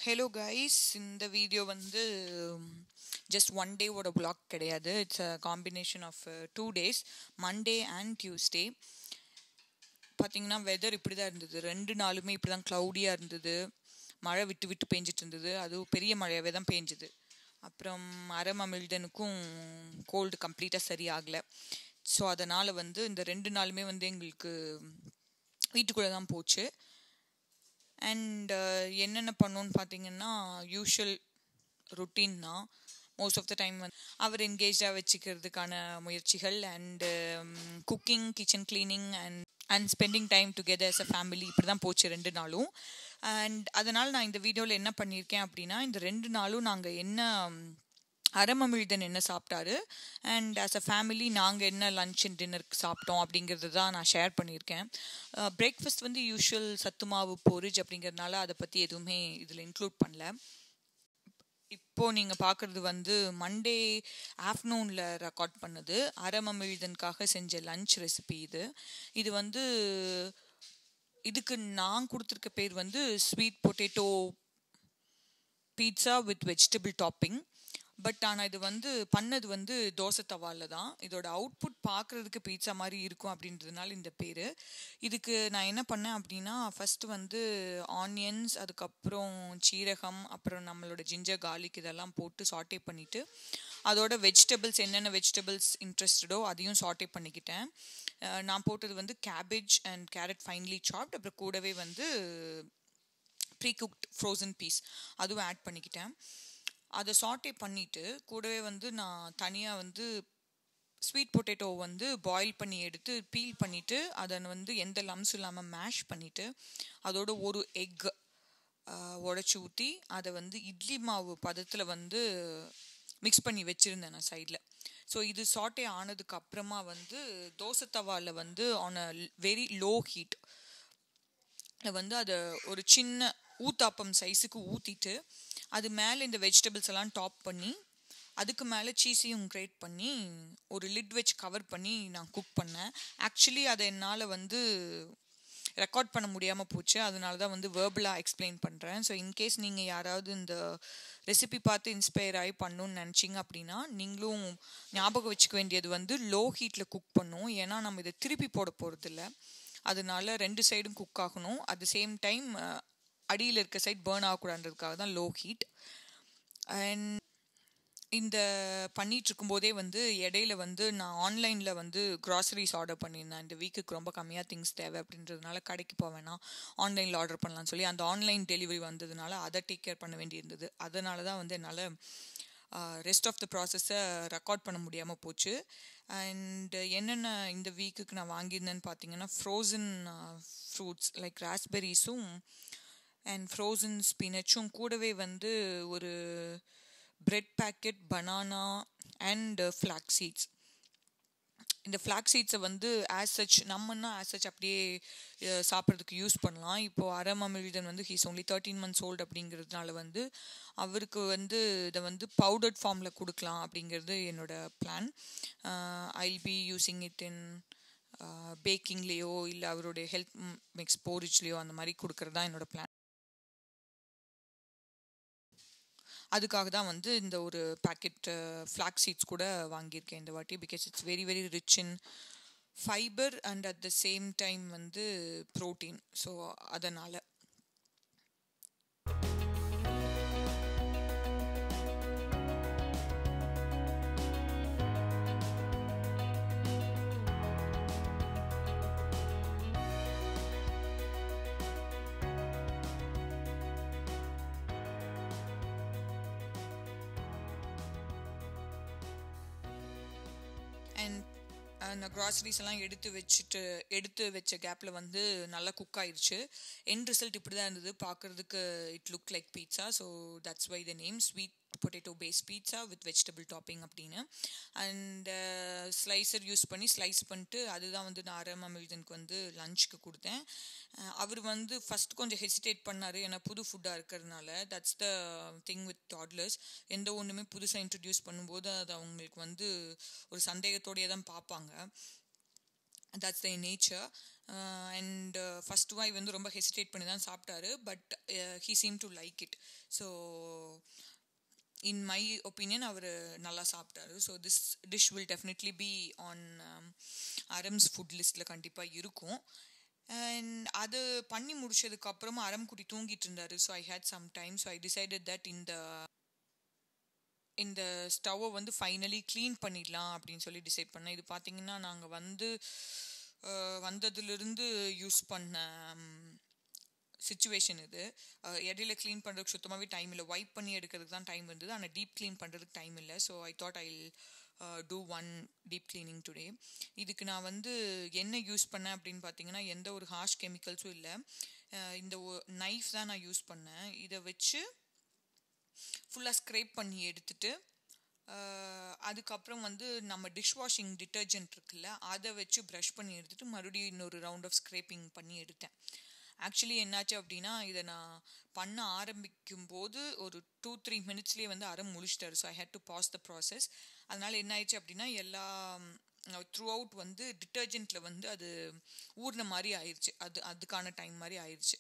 hello guys இந்த video வந்து just one டேவோட பிளாக் கிடையாது it's a combination of two days Monday and Tuesday பார்த்தீங்கன்னா வெதர் இப்படி தான் இருந்தது ரெண்டு நாளுமே இப்படி தான் க்ளவுடியாக இருந்தது மழை விட்டு விட்டு பேஞ்சிட்டு இருந்தது அதுவும் பெரிய மழையாகவே தான் பேஞ்சுது அப்புறம் அரமமிழ்தனுக்கும் கோல்டு கம்ப்ளீட்டாக சரியாகலை ஸோ அதனால் வந்து இந்த ரெண்டு நாளுமே வந்து எங்களுக்கு வீட்டுக்குள்ளே தான் போச்சு அண்ட் என்னென்ன பண்ணோன்னு பார்த்தீங்கன்னா யூஷுவல் ருட்டீன் தான் மோஸ்ட் ஆஃப் த டைம் வந்து அவர் என்கேஜாக வச்சுக்கிறதுக்கான முயற்சிகள் and cooking kitchen cleaning and and spending time together as a family இப்படி தான் போச்சு ரெண்டு நாளும் அண்ட் அதனால் நான் இந்த வீடியோவில் என்ன பண்ணியிருக்கேன் அப்படின்னா இந்த ரெண்டு நாளும் நாங்கள் என்ன அரமமிழ்தன் என்ன சாப்பிட்டாரு அண்ட் ஆஸ் அ ஃபேமிலி நாங்கள் என்ன லன்ச் அண்ட் டின்னருக்கு சாப்பிட்டோம் அப்படிங்கிறது தான் நான் ஷேர் பண்ணியிருக்கேன் பிரேக்ஃபாஸ்ட் வந்து யூஷுவல் சத்து மாவு பொரிஜ் அப்படிங்கிறதுனால அதை பற்றி எதுவுமே இதில் இன்க்ளூட் பண்ணல இப்போது நீங்கள் பார்க்குறது வந்து மண்டே ஆஃப்டர்நூனில் ரெக்கார்ட் பண்ணது அரமமிழ்தனுக்காக செஞ்ச லன்ச் ரெசிபி இது இது வந்து இதுக்கு நான் கொடுத்துருக்க பேர் வந்து sweet potato pizza with vegetable topping but ஆனால் இது வந்து பண்ணது வந்து தோசை தவாவில் தான் இதோட அவுட்புட் பார்க்குறதுக்கு பீட்சா மாதிரி இருக்கும் அப்படின்றதுனால இந்த பேர் இதுக்கு நான் என்ன பண்ணேன் அப்படின்னா ஃபஸ்ட்டு வந்து ஆனியன்ஸ் அதுக்கப்புறம் சீரகம் அப்புறம் நம்மளோட ஜிஞ்சர் கார்லிக் இதெல்லாம் போட்டு சாட்டே பண்ணிவிட்டு அதோட வெஜிடபிள்ஸ் என்னென்ன வெஜிடபிள்ஸ் இன்ட்ரெஸ்டடோ அதையும் சாட்டே பண்ணிக்கிட்டேன் நான் போட்டது வந்து cabbage and carrot finely chopped அப்புறம் கூடவே வந்து ப்ரீ குக்ட் ஃப்ரோசன் பீஸ் அதுவும் ஆட் பண்ணிக்கிட்டேன் அதை சாட்டே பண்ணிவிட்டு கூடவே வந்து நான் தனியாக வந்து ஸ்வீட் பொட்டேட்டோ வந்து பாயில் பண்ணி எடுத்து பீல் பண்ணிவிட்டு அதை வந்து எந்த லம்ஸும் இல்லாமல் மேஷ் பண்ணிவிட்டு அதோட ஒரு எக் உடச்சி ஊற்றி அதை வந்து இட்லி மாவு பதத்தில் வந்து மிக்ஸ் பண்ணி வச்சுருந்தேன் நான் சைடில் ஸோ இது சாட்டே ஆனதுக்கு அப்புறமா வந்து தோசை தவாவில் வந்து on a very low heat வந்து அதை ஒரு சின்ன ஊத்தாப்பம் சைஸுக்கு ஊற்றிட்டு அது மேலே இந்த வெஜிடபிள்ஸ் எல்லாம் டாப் பண்ணி அதுக்கு மேலே சீஸையும் கிரேட் பண்ணி ஒரு லிட் வச்சு கவர் பண்ணி நான் குக் பண்ணேன் ஆக்சுவலி அதை என்னால் வந்து ரெக்கார்ட் பண்ண முடியாமல் போச்சு அதனால தான் வந்து வேர்பலாக எக்ஸ்பிளைன் பண்ணுறேன் ஸோ இன்கேஸ் நீங்கள் யாராவது இந்த ரெசிபி பார்த்து இன்ஸ்பயர் ஆகி பண்ணணும்னு நினச்சிங்க அப்படின்னா நீங்களும் ஞாபகம் வச்சுக்க வேண்டியது வந்து லோ ஹீட்டில் குக் பண்ணும் ஏன்னா நம்ம இதை திருப்பி போட போகிறதில்ல அதனால ரெண்டு சைடும் குக் ஆகணும் அட் த சேம் டைம் அடியில் இருக்க சைட் பேர்ன் ஆகக்கூடாதுன்றதுக்காக தான் லோ ஹீட் அண்ட் இந்த பண்ணிட்டு இருக்கும்போதே வந்து இடையில வந்து நான் ஆன்லைனில் வந்து க்ராசரிஸ் ஆர்டர் பண்ணியிருந்தேன் இந்த வீக்குக்கு ரொம்ப கம்மியாக திங்ஸ் தேவை அப்படின்றதுனால கடைக்கு போக வேணாம் ஆன்லைனில் ஆர்டர் பண்ணலாம்னு சொல்லி அந்த ஆன்லைன் டெலிவரி வந்ததுனால அதை டேக் கேர் பண்ண வேண்டியிருந்தது அதனால தான் வந்து என்னால் ரெஸ்ட் ஆஃப் த ப்ராசஸை ரெக்கார்ட் பண்ண முடியாமல் போச்சு அண்ட் என்னென்ன இந்த வீக்குக்கு நான் வாங்கியிருந்தேன்னு பார்த்தீங்கன்னா ஃப்ரோசன் ஃப்ரூட்ஸ் லைக் ராஸ்பெரிஸும் அண்ட் ஃப்ரோசன் ஸ்பினச்சும் கூடவே வந்து ஒரு bread packet banana and flax seeds இந்த ஃப்ளாக் சீட்ஸை வந்து ஆஸ் சச் நம்மன்னா ஆஸ் சச் அப்படியே சாப்பிட்றதுக்கு யூஸ் பண்ணலாம் இப்போது அரமமிழ்தன் வந்து he's only thirteen months old அப்படிங்கிறதுனால வந்து அவருக்கு வந்து இதை வந்து பவுடர்ட் ஃபார்மில் கொடுக்கலாம் அப்படிங்கிறது என்னோட plan I be using it in பேக்கிங்லேயோ இல்லை அவருடைய ஹெல்த் மிக்ஸ் போரிஜ்லேயோ அந்த மாதிரி கொடுக்கறது தான் என்னோட பிளான் அதுக்காக தான் வந்து இந்த ஒரு பேக்கெட் ஃப்ளாக் சீட்ஸ் கூட வாங்கியிருக்கேன் இந்த வாட்டி because it's very very rich in fibre and at the same time வந்து ப்ரோட்டீன் ஸோ அதனால் அண்ட் அந்த க்ராசரிஸ் எல்லாம் எடுத்து வச்சுட்டு எடுத்து வச்ச கேப்பில் வந்து நல்லா குக் ஆயிடுச்சு என் ரிசல்ட் இப்படி தான் இருந்தது பார்க்குறதுக்கு it look like pizza so that's why the name sweet potato base pizza with vegetable topping அப்படின்னு அண்ட் ஸ்லைசர் யூஸ் பண்ணி ஸ்லைஸ் பண்ணிட்டு அதுதான் வந்து நான் அரமமிழ்தனுக்கு வந்து லஞ்சுக்கு கொடுத்தேன் அவர் வந்து ஃபஸ்ட் கொஞ்சம் ஹெசிடேட் பண்ணார் ஏன்னா புது ஃபுட்டாக இருக்கிறதுனால that's the thing with toddlers எந்த ஒன்றுமே புதுசாக இன்ட்ரடியூஸ் பண்ணும்போது அது அவங்களுக்கு வந்து ஒரு சந்தேகத்தோடையே தான் பார்ப்பாங்க that's the nature and first வாய் வந்து ரொம்ப ஹெசிடேட் பண்ணி தான் சாப்பிட்டாரு but he seem to like it so in my opinion அவர் நல்லா சாப்பிட்டாரு so this dish will definitely be on Aram's food லிஸ்ட்டில் கண்டிப்பாக இருக்கும் அண்ட் அது பண்ணி முடிச்சதுக்கு அப்புறமா அறம்குட்டி தூங்கிட்டு இருந்தாரு so I had some time so I decided that இந்த இந்த ஸ்டவ்வை வந்து ஃபைனலி க்ளீன் பண்ணிடலாம் அப்படின்னு சொல்லி டிசைட் பண்ணேன் இது பார்த்தீங்கன்னா நாங்கள் வந்து வந்ததுலேருந்து யூஸ் பண்ண சுச்சுவேஷன் இது இடையில க்ளீன் பண்ணுறதுக்கு சுத்தமாகவே டைம் இல்லை வைப் பண்ணி எடுக்கிறதுக்கு தான் டைம் இருந்தது ஆனால் டீப் க்ளீன் பண்ணுறதுக்கு டைம் இல்லை so I thought I do one deep cleaning today இதுக்கு நான் வந்து என்ன யூஸ் பண்ணேன் அப்படின்னு பார்த்தீங்கன்னா எந்த ஒரு ஹார்ஷ் கெமிக்கல்ஸும் இல்லை இந்த நைஃப் தான் நான் யூஸ் பண்ணேன் இதை வச்சு ஃபுல்லாக ஸ்க்ரேப் பண்ணி எடுத்துட்டு அதுக்கப்புறம் வந்து நம்ம டிஷ் வாஷிங் டிட்டர்ஜென்ட் இருக்குல்ல அதை வச்சு ப்ரஷ் பண்ணி எடுத்துட்டு மறுபடியும் இன்னொரு ரவுண்ட் ஆஃப் ஸ்க்ரேப்பிங் பண்ணி எடுத்தேன் ஆக்சுவலி என்னாச்சு அப்படின்னா இதை நான் பண்ண ஆரம்பிக்கும் போது ஒரு டூ த்ரீ மினிட்ஸ்லேயே வந்து அரை முடிச்சிட்டாரு so I had to pass the process அதனால் என்ன ஆயிடுச்சு அப்படின்னா எல்லா த்ரூ அவுட் வந்து டிட்டர்ஜென்ட்டில் வந்து அது ஊர்ன மாதிரி ஆயிடுச்சு அது அதுக்கான டைம் மாதிரி ஆயிடுச்சு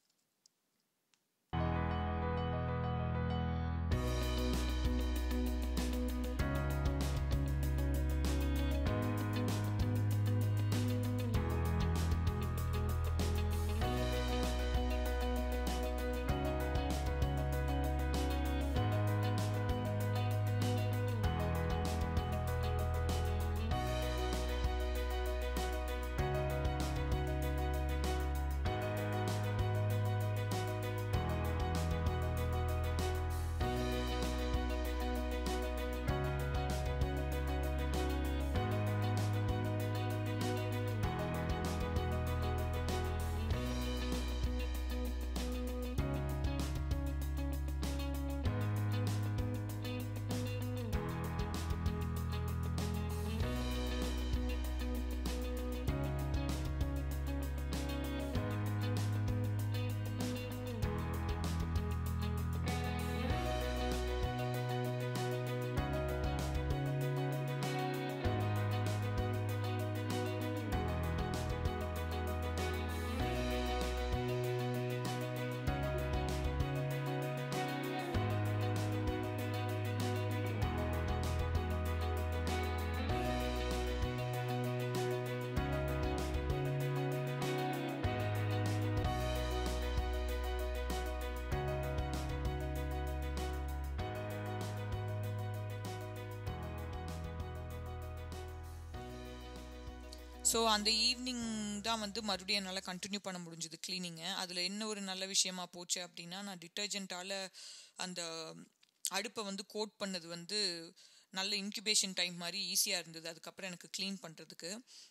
ஸோ அந்த ஈவினிங் தான் வந்து மறுபடியும் என்னால் கண்டினியூ பண்ண முடிஞ்சுது க்ளீனிங்கை அதில் என்ன ஒரு நல்ல விஷயமா போச்சு அப்படின்னா நான் டிட்டர்ஜென்ட்டால் அந்த அடுப்பை வந்து கோட் பண்ணது வந்து நல்ல இன்குபேஷன் டைம் மாதிரி ஈஸியாக இருந்தது அதுக்கப்புறம் எனக்கு க்ளீன் பண்ணுறதுக்கு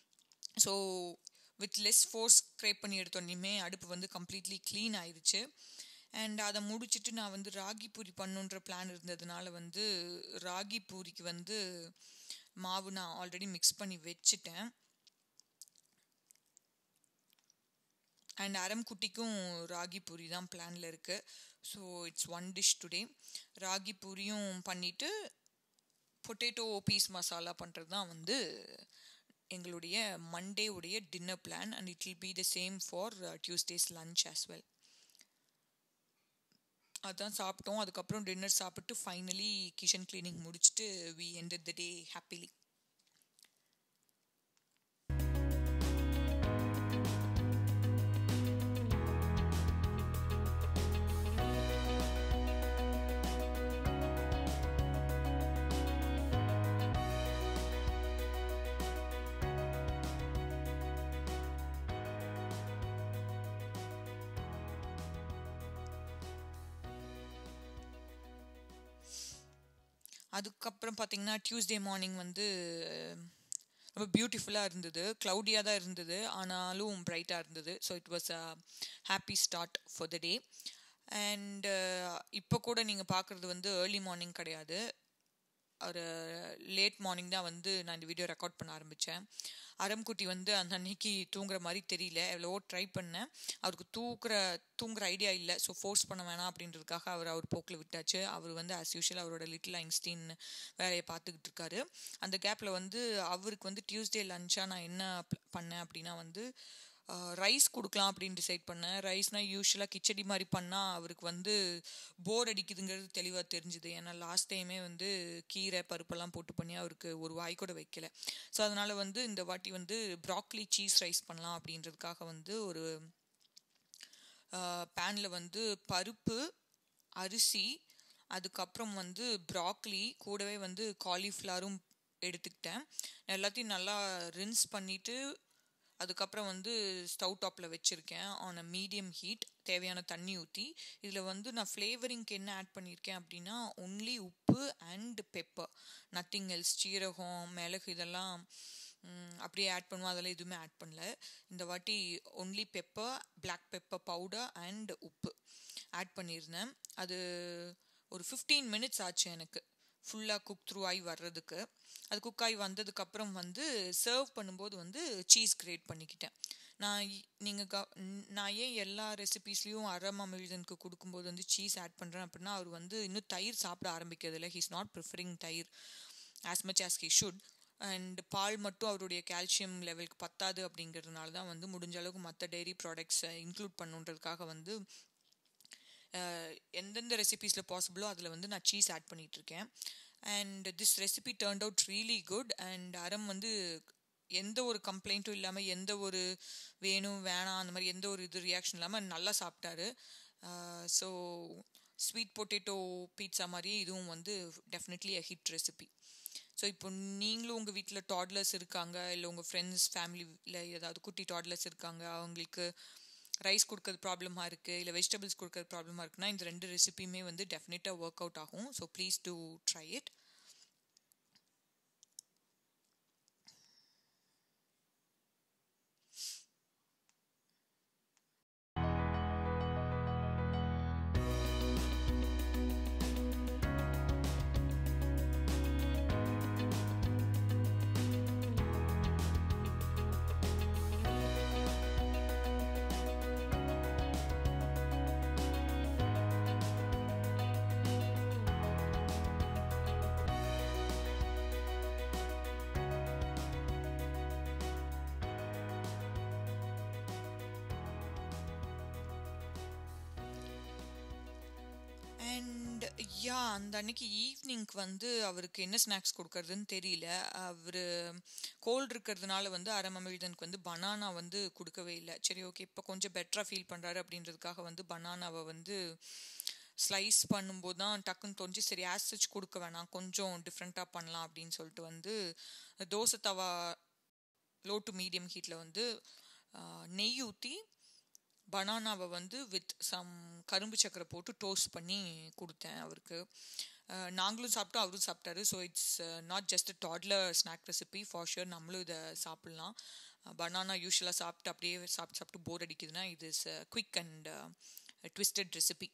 so with less force scrape பண்ணி எடுத்தோன்னே அடுப்பு வந்து கம்ப்ளீட்லி க்ளீன் ஆயிடுச்சு அண்ட் அதை முடிச்சுட்டு நான் வந்து ராகி பூரி பண்ணுன்ற பிளான் இருந்ததுனால வந்து ராகி பூரிக்கு வந்து மாவு நான் ஆல்ரெடி மிக்ஸ் பண்ணி வச்சுட்டேன் அண்ட் அறம்குட்டிக்கும் ராகி பூரி தான் பிளானில் இருக்குது so it's one dish today ragi பூரியும் பண்ணிவிட்டு பொட்டேட்டோ பீஸ் மசாலா பண்ணுறது தான் வந்து எங்களுடைய மண்டே உடைய dinner plan and it will be the same for Tuesday's lunch as well அதான் சாப்பிட்டோம் அதுக்கப்புறம் டின்னர் சாப்பிட்டு ஃபைனலி கிச்சன் கிளீனிங் முடிச்சுட்டு we end the day happily அதுக்கப்புறம் பார்த்தீங்கன்னா டியூஸ்டே மார்னிங் வந்து ரொம்ப பியூட்டிஃபுல்லாக இருந்தது க்ளவுடியாக தான் இருந்தது ஆனாலும் பிரைட்டாக இருந்தது so it was a happy start for the day and இப்போ கூட நீங்கள் பார்க்குறது வந்து ஏர்லி மார்னிங் கிடையாது ஒரு லேட் மார்னிங் தான் வந்து நான் இந்த வீடியோ ரெக்கார்ட் பண்ண ஆரம்பித்தேன் அறம்குட்டி வந்து அந்த அன்னைக்கு தூங்குற மாதிரி தெரியல எவ்வளவோ ட்ரை பண்ணேன் அவருக்கு தூக்குற தூங்குற ஐடியா இல்லை ஸோ ஃபோர்ஸ் பண்ண வேணாம் அப்படின்றதுக்காக அவர் அவர் போக்கில் விட்டாச்சு அவர் வந்து ஆஸ் யூஷுவல் அவரோட லிட்டில் ஐன்ஸ்டீன் வேலையை பார்த்துக்கிட்டு இருக்காரு அந்த கேப்பில் வந்து அவருக்கு வந்து டியூஸ்டே லஞ்சாக நான் என்ன பண்ணேன் அப்படின்னா வந்து ரைஸ் கொடுக்கலாம் அப்படின்னு டிசைட் பண்ணேன் ரைஸ்னால் யூஸ்வலாக கிச்சடி மாதிரி பண்ணால் அவருக்கு வந்து போர் அடிக்குதுங்கிறது தெளிவாக தெரிஞ்சுது ஏன்னா லாஸ்ட் டைமே வந்து கீரை பருப்பெல்லாம் போட்டு பண்ணி அவருக்கு ஒரு வாய் கூட வைக்கல ஸோ அதனால் வந்து இந்த வாட்டி வந்து ப்ராக்லி சீஸ் ரைஸ் பண்ணலாம் அப்படின்றதுக்காக வந்து ஒரு பேனில் வந்து பருப்பு அரிசி அதுக்கப்புறம் வந்து ப்ராக்லி கூடவே வந்து காலிஃப்ளவரும் எடுத்துக்கிட்டேன் எல்லாத்தையும் நல்லா ரின்ஸ் பண்ணிவிட்டு அதுக்கப்புறம் வந்து ஸ்டவ் டாப்பில் வச்சுருக்கேன் ஆன் அ மீடியம் ஹீட் தேவையான தண்ணி ஊற்றி இதில் வந்து நான் ஃப்ளேவரிங்க்கு என்ன ஆட் பண்ணியிருக்கேன் அப்படின்னா ஒன்லி உப்பு அண்ட் பெப்பர் நத்திங் எல்ஸ் சீரகம் மிளகு இதெல்லாம் அப்படியே ஆட் பண்ணுவோம் அதெல்லாம் எதுவுமே ஆட் பண்ணல இந்த வாட்டி only pepper black pepper powder and உப்பு ஆட் பண்ணியிருந்தேன் அது ஒரு ஃபிஃப்டீன் மினிட்ஸ் ஆச்சு எனக்கு ஃபுல்லாக குக் த்ரூ ஆகி வர்றதுக்கு அது குக் ஆகி வந்ததுக்கப்புறம் வந்து சர்வ் பண்ணும்போது வந்து சீஸ் கிரியேட் பண்ணிக்கிட்டேன் நான் நீங்கள் க நான் ஏன் எல்லா ரெசிபீஸ்லேயும் அரம் அமிழ்தனுக்கு கொடுக்கும்போது வந்து சீஸ் ஆட் பண்ணுறேன் அப்படின்னா அவர் வந்து இன்னும் தயிர் சாப்பிட ஆரம்பிக்கிறது இல்லை ஹீஸ் நாட் ப்ரிஃபரிங் தயிர் as much as he should and பால் மட்டும் அவருடைய கால்சியம் லெவலுக்கு பத்தாது அப்படிங்கிறதுனால தான் வந்து முடிஞ்ச அளவுக்கு மற்ற டெய்ரி ப்ராடக்ட்ஸை இன்க்ளூட் பண்ணுன்றதுக்காக வந்து எந்தெந்த ரெசிபீஸில் பாசிபிளோ அதில் வந்து நான் சீஸ் ஆட் பண்ணிகிட்ருக்கேன் and this recipe turned out really good and Aram வந்து எந்த ஒரு கம்ப்ளைண்ட்டும் இல்லாமல் எந்த ஒரு வேணும் வேணாம் அந்த மாதிரி எந்த ஒரு இது ரியாக்ஷன் இல்லாமல் நல்லா சாப்பிட்டாரு ஸோ ஸ்வீட் பொட்டேட்டோ பீட்சா மாதிரியே இதுவும் வந்து definitely a hit recipe so இப்போ நீங்களும் உங்கள் வீட்டில் டாட்லர்ஸ் இருக்காங்க இல்லை உங்கள் ஃப்ரெண்ட்ஸ் ஃபேமிலியில் ஏதாவது குட்டி டாட்லர்ஸ் இருக்காங்க அவங்களுக்கு ரைஸ் கொடுக்கறது ப்ராப்ளமாக இருக்குது இல்லை வெஜிடபிள்ஸ் கொடுக்கறது ப்ராப்ளமாக இருக்குன்னா இந்த ரெண்டு ரெசிபியுமே வந்து டெஃபினட்டாக ஒர்க் அவுட் ஆகும் so please do try it and yeah அந்த அன்னைக்கு ஈவினிங்க்கு வந்து அவருக்கு என்ன ஸ்நாக்ஸ் கொடுக்கறதுன்னு தெரியல அவர் கோல்டு இருக்கிறதுனால வந்து அரமமிழ்தனுக்கு வந்து பனானா வந்து கொடுக்கவே இல்லை சரி ஓகே இப்போ கொஞ்சம் பெட்டராக ஃபீல் பண்ணுறாரு அப்படின்றதுக்காக வந்து பனானாவை வந்து ஸ்லைஸ் பண்ணும்போது தான் டக்குன்னு தோணுச்சு சரி ஆசிச் கொடுக்க வேணாம் கொஞ்சம் டிஃப்ரெண்ட்டாக பண்ணலாம் அப்படின்னு சொல்லிட்டு வந்து தோசை தவா லோ டு மீடியம் ஹீட்டில் வந்து நெய் ஊற்றி பனானாவை வந்து வித் சம் கரும்பு சக்கரை போட்டு டோஸ்ட் பண்ணி கொடுத்தேன் அவருக்கு நாங்களும் சாப்பிட்டோம் அவரும் சாப்பிட்டாரு so it's not just toddler snack recipe for sure நம்மளும் இதை சாப்பிட்லாம் பனானா யூஸ்வலாக சாப்பிட்டு அப்படியே சாப்பிட்டு சாப்பிட்டு போர் அடிக்குதுன்னா இது is quick and twisted recipe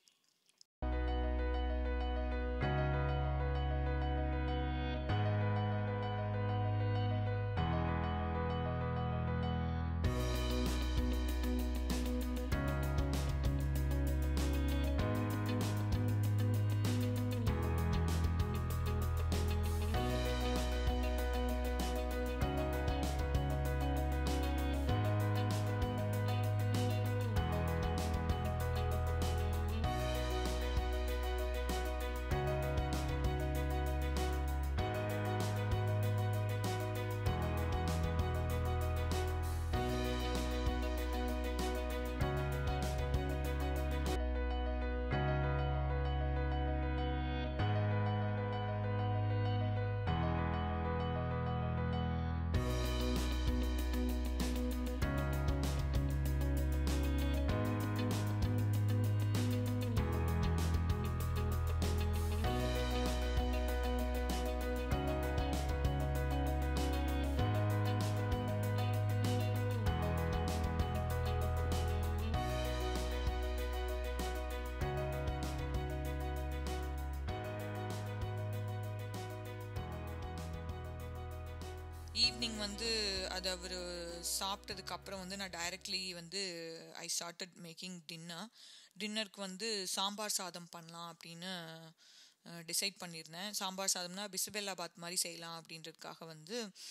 evening வந்து அது அவர் சாப்பிட்டதுக்கு அப்புறம் வந்து நான் டைரக்ட்லி வந்து ஐ ஸ்டார்டட் மேக்கிங் டின்னர் டின்னருக்கு வந்து சாம்பார் சாதம் பண்ணலாம் அப்படின்னு டிசைட் பண்ணியிருந்தேன் சாம்பார் சாதம்னா பிசுபெல்லாபாத் மாதிரி செய்யலாம் அப்படின்றதுக்காக வந்து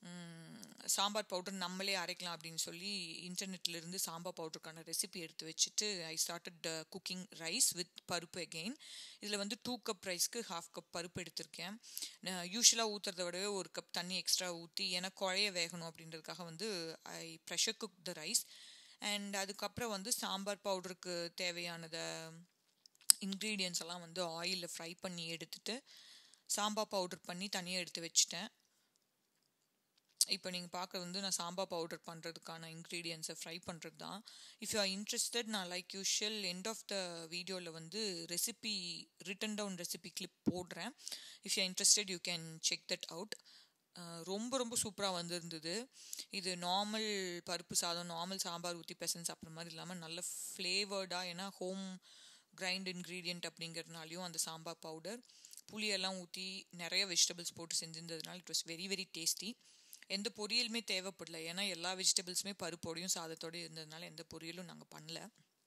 சாம்பார் பவுடர் நம்மளே அரைக்கலாம் அப்படின்னு சொல்லி இன்டர்நெட்ல இருந்து சாம்பார் பவுடருக்கான ரெசிபி எடுத்து வச்சுட்டு I started cooking rice with paruppu again இதில் வந்து டூ கப் ரைஸ்க்கு ஹாஃப் கப் பருப்பு எடுத்திருக்கேன் யூஸ்வலாக ஊற்றுறத விடவே ஒரு கப் தண்ணி எக்ஸ்ட்ரா ஊற்றி ஏன்னா குழைய வேகணும் அப்படின்றதுக்காக வந்து I pressure cook the rice and அதுக்கப்புறம் வந்து சாம்பார் பவுடருக்கு தேவையானதை இன்க்ரீடியன்ஸ் எல்லாம் வந்து ஆயிலில் ஃப்ரை பண்ணி எடுத்துட்டு சாம்பார் பவுடர் பண்ணி தனியாக எடுத்து வச்சுட்டேன் இப்போ நீங்கள் பார்க்குறது வந்து நான் சாம்பார் பவுடர் பண்ணுறதுக்கான இன்க்ரீடியன்ஸை ஃப்ரை பண்ணுறது தான் இஃப் யூ ஆர் இன்ட்ரெஸ்டட் நான் like usual end of the வீடியோவில் வந்து recipe written down recipe clip போடுறேன் if you are interested you can check that out ரொம்ப ரொம்ப சூப்பராக வந்திருந்தது இது நார்மல் பருப்பு சாதம் நார்மல் சாம்பார் ஊற்றி பெசன்ஸ் சாப்பிட்ற மாதிரி இல்லாமல் நல்ல ஃப்ளேவர்டாக ஏன்னா ஹோம் கிரைண்ட் இன்க்ரீடியன்ட் அப்படிங்கிறதுனாலையும் அந்த சாம்பார் பவுடர் புளியெல்லாம் ஊற்றி நிறைய வெஜிடபிள்ஸ் போட்டு செஞ்சிருந்ததுனால it was very very tasty எந்த பொரியலுமே தேவைப்படல ஏன்னா எல்லா வெஜிடபிள்ஸுமே பருப்போடையும் சாதத்தோடையும் இருந்ததுனால எந்த பொரியலும் நாங்கள் பண்ணல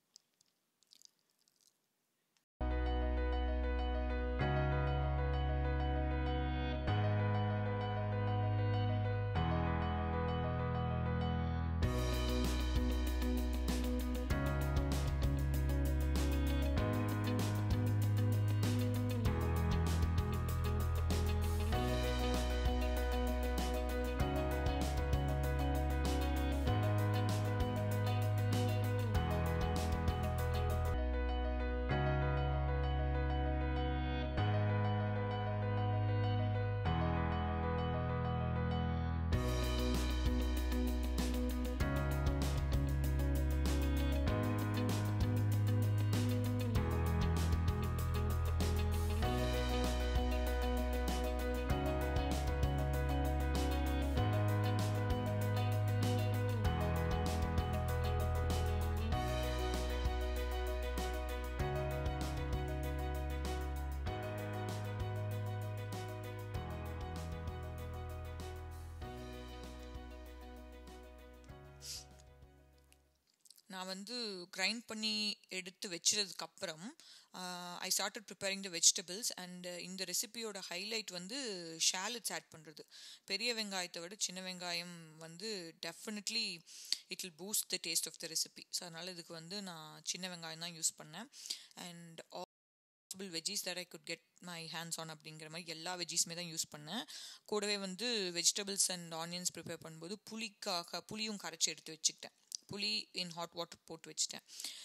நான் வந்து கிரைண்ட் பண்ணி எடுத்து வச்சதுக்கப்புறம் I started preparing the vegetables and இந்த ரெசிபியோட ஹைலைட் வந்து ஷேலட்ஸ் ஆட் பண்ணுறது பெரிய வெங்காயத்தை விட சின்ன வெங்காயம் வந்து definitely it will boost the taste of the recipe so அதனால் இதுக்கு வந்து நான் சின்ன வெங்காயம் தான் யூஸ் பண்ணேன் and possible veggies that I could get my hands on அப்படிங்கிற மாதிரி எல்லா வெஜ்ஜீஸுமே தான் யூஸ் பண்ணேன் கூடவே வந்து வெஜிடபிள்ஸ் அண்ட் ஆனியன்ஸ் ப்ரிப்பேர் பண்ணும்போது புளிக்காக புளியும் கரைச்சி எடுத்து வச்சுக்கிட்டேன் புளி இன் ஹாட் வாட்டர் போட்டு வச்சுட்டேன்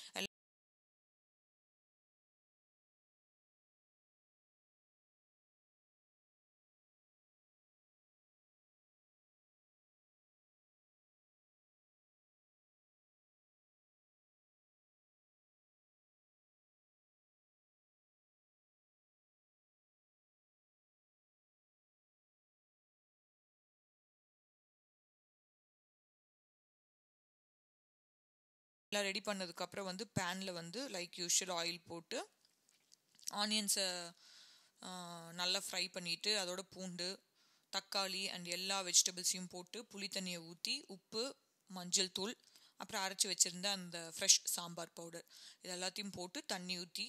எல்லாம் ரெடி பண்ணதுக்கப்புறம் வந்து பேனில் வந்து லைக் யூஷுவல் ஆயில் போட்டு ஆனியன்ஸை நல்லா ஃப்ரை பண்ணிவிட்டு அதோட பூண்டு தக்காளி அண்ட் எல்லா வெஜிடபிள்ஸையும் போட்டு புளி தண்ணியை ஊற்றி உப்பு மஞ்சள் தூள் அப்புறம் அரைச்சி வச்சுருந்த அந்த ஃப்ரெஷ் சாம்பார் பவுடர் இது எல்லாத்தையும் போட்டு தண்ணி ஊற்றி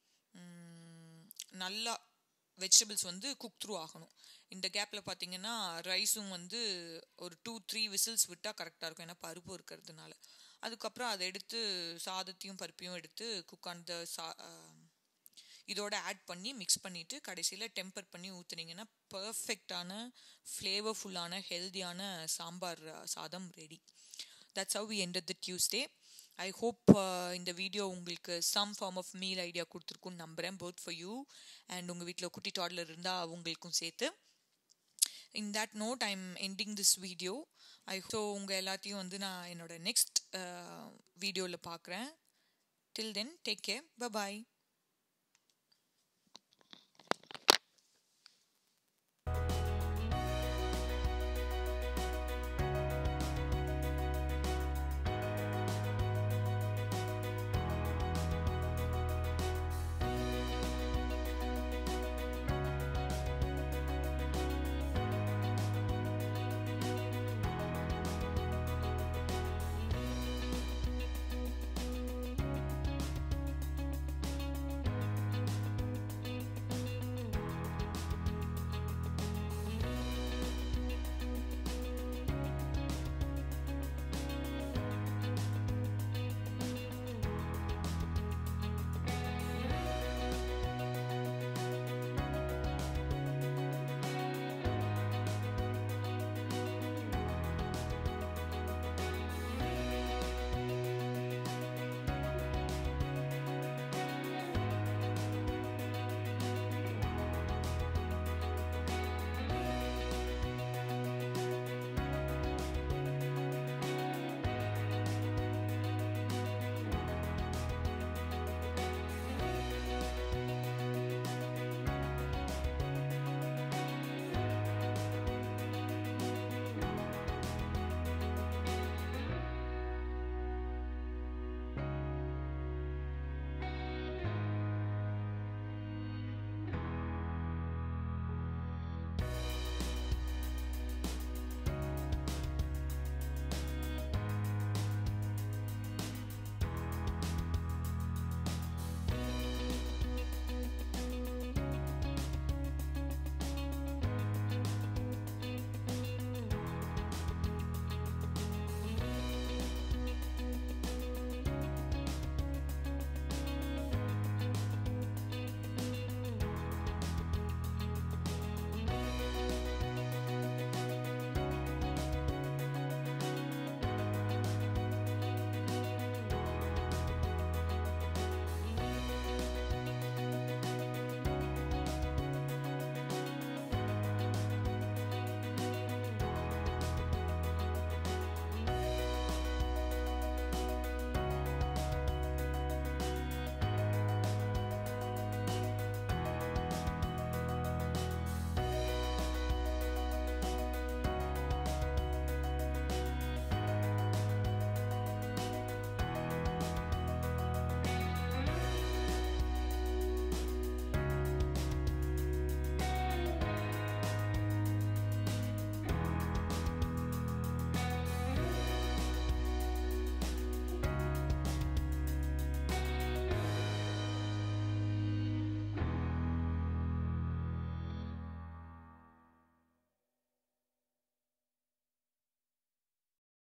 நல்லா வெஜிடபிள்ஸ் வந்து குக் த்ரூ ஆகணும் இந்த கேப்பில் பார்த்தீங்கன்னா ரைஸும் வந்து ஒரு டூ த்ரீ விசில்ஸ் விட்டால் கரெக்டாக இருக்கும் ஏன்னா பருப்பு இருக்கிறதுனால அதுக்கப்புறம் அதை எடுத்து சாதத்தையும் பருப்பையும் எடுத்து குக் ஆன் த சா இதோட ஆட் பண்ணி மிக்ஸ் பண்ணிவிட்டு கடைசியில் டெம்பர் பண்ணி ஊற்றுனீங்கன்னா பர்ஃபெக்டான ஃப்ளேவர்ஃபுல்லான ஹெல்தியான சாம்பார் சாதம் ready that's how we end the Tuesday I hope இந்த வீடியோ உங்களுக்கு some form of meal idea கொடுத்துருக்குன்னு நம்புகிறேன் போத் ஃபார் யூ அண்ட் உங்கள் வீட்டில் குட்டி டாட்லர் இருந்தால் அவங்களுக்கும் சேர்த்து in that note I am ending this video I so உங்கள் எல்லாத்தையும் வந்து நான் என்னோட நெக்ஸ்ட் வீடியோவில் பார்க்குறேன் டில் தென் டேக் கேர் பாய்